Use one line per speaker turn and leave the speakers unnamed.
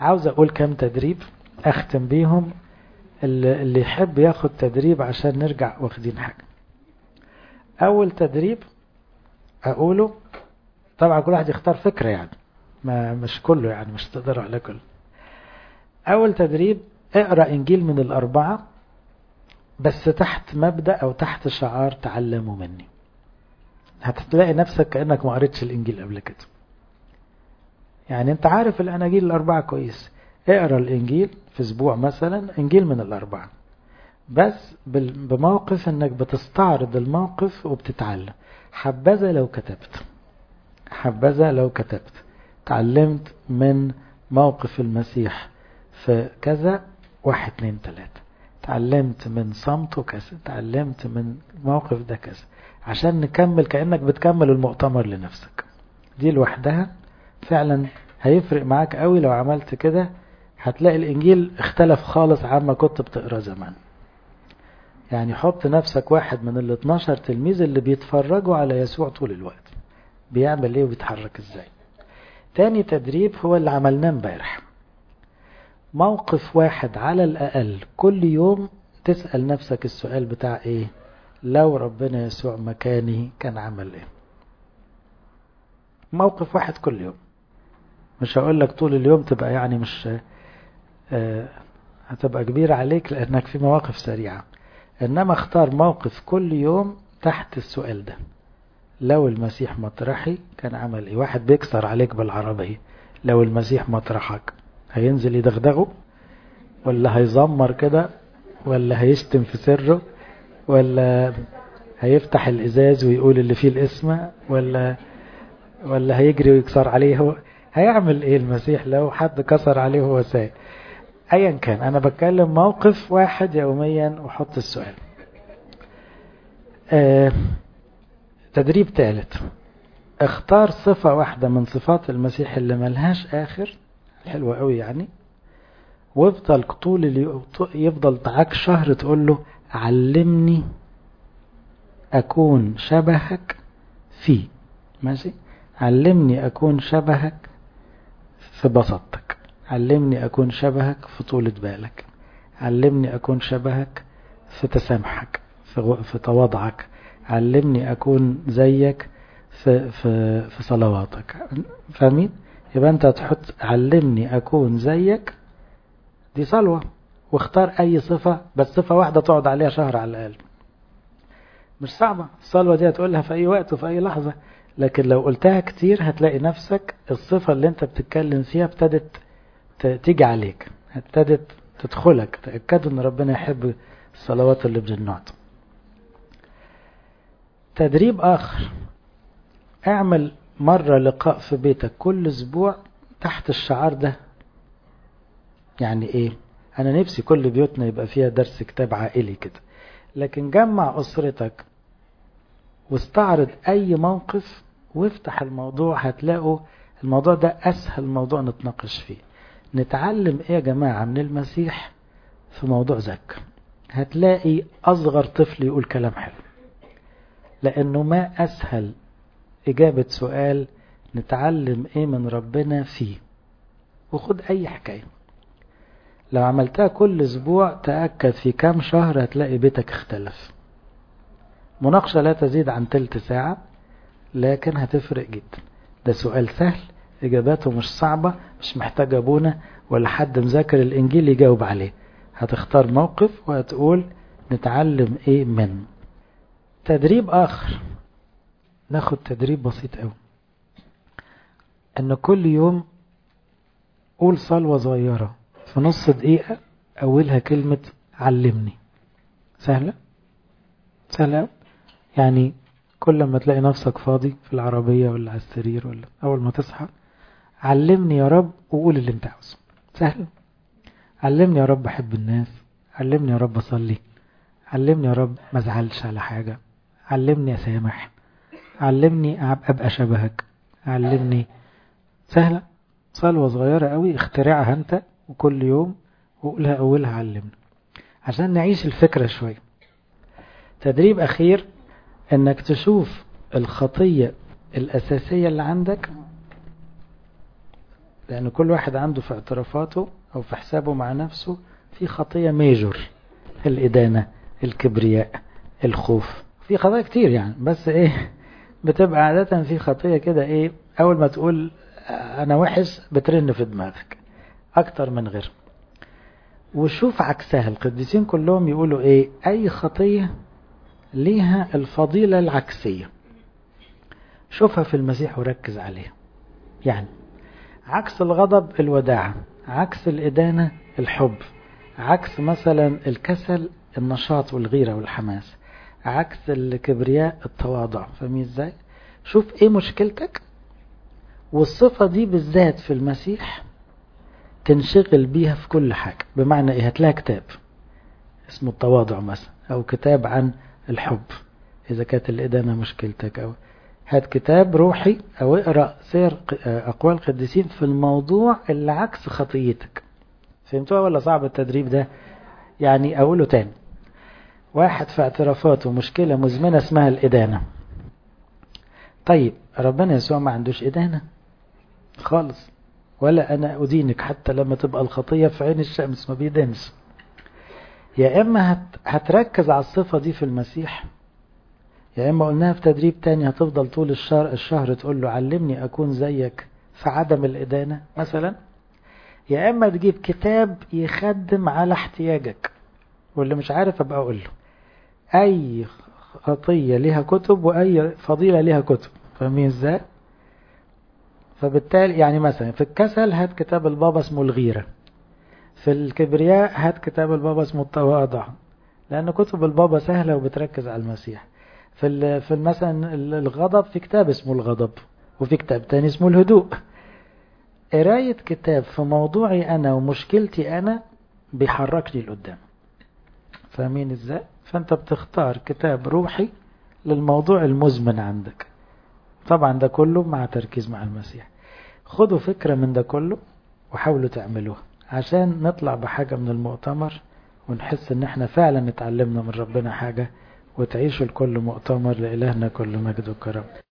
عاوز اقول كام تدريب اختم بيهم اللي, اللي يحب ياخد تدريب عشان نرجع واخدين حاجة اول تدريب اقوله طبعا كل واحد يختار فكرة يعني ما مش كله يعني مش تقدروا على كله اول تدريب اقرأ انجيل من الاربعة بس تحت مبدأ او تحت شعار تعلموا مني هتلاقي نفسك كأنك ما قريتش الانجيل قبل كده يعني انت عارف الاناجيل الاربعة كويس اقرأ الانجيل في اسبوع مثلا انجيل من الاربعة بس بموقف انك بتستعرض الموقف وبتتعلم حبذا لو كتبت حبذا لو كتبت تعلمت من موقف المسيح في كذا واحد اتنين تلاتة تعلمت من صمته كذا تعلمت من موقف ده كذا عشان نكمل كأنك بتكمل المؤتمر لنفسك دي لوحدها فعلا هيفرق معاك قوي لو عملت كده هتلاقي الإنجيل اختلف خالص عما كنت بتقرأ زمان يعني حط نفسك واحد من ال 12 تلميذ اللي بيتفرجوا على يسوع طول الوقت بيعمل ايه وبيتحرك ازاي تاني تدريب هو اللي عملناه امبارح موقف واحد على الأقل كل يوم تسأل نفسك السؤال بتاع ايه لو ربنا يسوع مكاني كان عمل ايه موقف واحد كل يوم مش هقول لك طول اليوم تبقى يعني مش آه هتبقى كبيرة عليك لأنك في مواقف سريعة إنما اختار موقف كل يوم تحت السؤال ده لو المسيح مطرحي كان عمل ايه واحد بيكسر عليك بالعربية لو المسيح مطرحك هينزل يدغدغه ولا هيزمر كده ولا هيشتم في سره ولا هيفتح الازاز ويقول اللي فيه الاسم ولا ولا هيجري ويكسر عليه هو هيعمل ايه المسيح لو حد كسر عليه وهو سايق ايا كان انا بتكلم موقف واحد يوميا وحط السؤال آه تدريب ثالث اختار صفة واحدة من صفات المسيح اللي ملهاش آخر حلوة قوي يعني وافضل طول اللي يفضل معاك شهر تقول له علمني أكون شبهك فيه ماشي علمني أكون شبهك في بساطتك علمني أكون شبهك في طولة بالك علمني أكون شبهك في تسامحك في, في تواضعك علمني أكون زيك في, في, في صلواتك فاهمين يبقى أنت تحط علمني أكون زيك دي صلوة واختار أي صفة بس صفة واحدة تقعد عليها شهر على الأقل مش صعبة الصلوة دي هتقولها في أي وقت وفي أي لحظة لكن لو قلتها كتير هتلاقي نفسك الصفة اللي انت بتتكلم فيها ابتدت تيجي عليك ابتدت تدخلك تأكدوا ان ربنا يحب الصلوات اللي بالنوع تدريب آخر اعمل مرة لقاء في بيتك كل أسبوع تحت الشعار ده يعني ايه انا نفسي كل بيوتنا يبقى فيها درس كتاب عائلي كده لكن جمع أسرتك واستعرض أي موقف وافتح الموضوع هتلاقوا الموضوع ده أسهل موضوع نتناقش فيه نتعلم إيه يا جماعة من المسيح في موضوع ذكر هتلاقي أصغر طفل يقول كلام حلو لأنه ما أسهل إجابة سؤال نتعلم إيه من ربنا فيه وخد أي حكاية لو عملتها كل أسبوع تأكد في كام شهر هتلاقي بيتك اختلف مناقشة لا تزيد عن تلت ساعة لكن هتفرق جدا ده سؤال سهل إجاباته مش صعبة مش محتاج أبونا ولا حد مذاكر الإنجيل يجاوب عليه هتختار موقف وهتقول نتعلم إيه منه تدريب آخر ناخد تدريب بسيط قوي أن كل يوم قول صلوة صغيرة في نص دقيقة أولها كلمة علمني سهلة سهلة يعني كل ما تلاقي نفسك فاضي في العربية ولا على السرير ولا أول ما تصحى علمني يا رب وقول اللي انت عاوزه سهل علمني يا رب أحب الناس علمني يا رب أصلي علمني يا رب ما ازعلش على حاجة علمني أسامح علمني أبقى شبهك علمني سهلة صلوة صغيرة قوي اخترعها انت وكل يوم وقولها أولها علمني عشان نعيش الفكرة شوية تدريب أخير انك تشوف الخطية الأساسية اللي عندك لأن كل واحد عنده في اعترافاته أو في حسابه مع نفسه في خطية ميجور الإدانة الكبرياء الخوف في خطايا كتير يعني بس إيه بتبقى عادة في خطية كده إيه أول ما تقول أنا وحش بترن في دماغك أكتر من غير وشوف عكسها القديسين كلهم يقولوا إيه أي خطية ليها الفضيلة العكسية شوفها في المسيح وركز عليها يعني عكس الغضب الوداعة عكس الإدانة الحب عكس مثلا الكسل النشاط والغيرة والحماس عكس الكبرياء التواضع فاهمين ازاي شوف ايه مشكلتك والصفة دي بالذات في المسيح تنشغل بيها في كل حاجة بمعنى ايه هتلاقي كتاب اسمه التواضع مثلا او كتاب عن الحب اذا كانت الادانة مشكلتك او هات كتاب روحي او اقرأ سير اقوال القديسين في الموضوع اللي عكس خطيتك فهمتوها ولا صعب التدريب ده يعني اقوله تاني واحد في اعترافاته مشكلة مزمنة اسمها الإدانة طيب ربنا يسوع ما عندوش إدانة خالص ولا أنا أدينك حتى لما تبقى الخطية في عين الشمس ما بيدنش يا إما هت هتركز على الصفة دي في المسيح يا إما قلناها في تدريب تاني هتفضل طول الشهر, الشهر تقول له علمني أكون زيك في عدم الإدانة مثلا يا إما تجيب كتاب يخدم على احتياجك واللي مش عارف أبقى أقول له أي خطية لها كتب وأي فضيلة لها كتب فاهمين إزاي؟ فبالتالي يعني مثلا في الكسل هات كتاب البابا اسمه الغيرة في الكبرياء هات كتاب البابا اسمه التواضع لأن كتب البابا سهلة وبتركز على المسيح في في مثلا الغضب في كتاب اسمه الغضب وفي كتاب تاني اسمه الهدوء قراية كتاب في موضوعي أنا ومشكلتي أنا بيحركني لقدام فاهمين ازاي فانت بتختار كتاب روحي للموضوع المزمن عندك طبعا ده كله مع تركيز مع المسيح خدوا فكرة من ده كله وحاولوا تعملوها عشان نطلع بحاجة من المؤتمر ونحس ان احنا فعلا اتعلمنا من ربنا حاجة وتعيشوا الكل مؤتمر لإلهنا كل مجد وكرم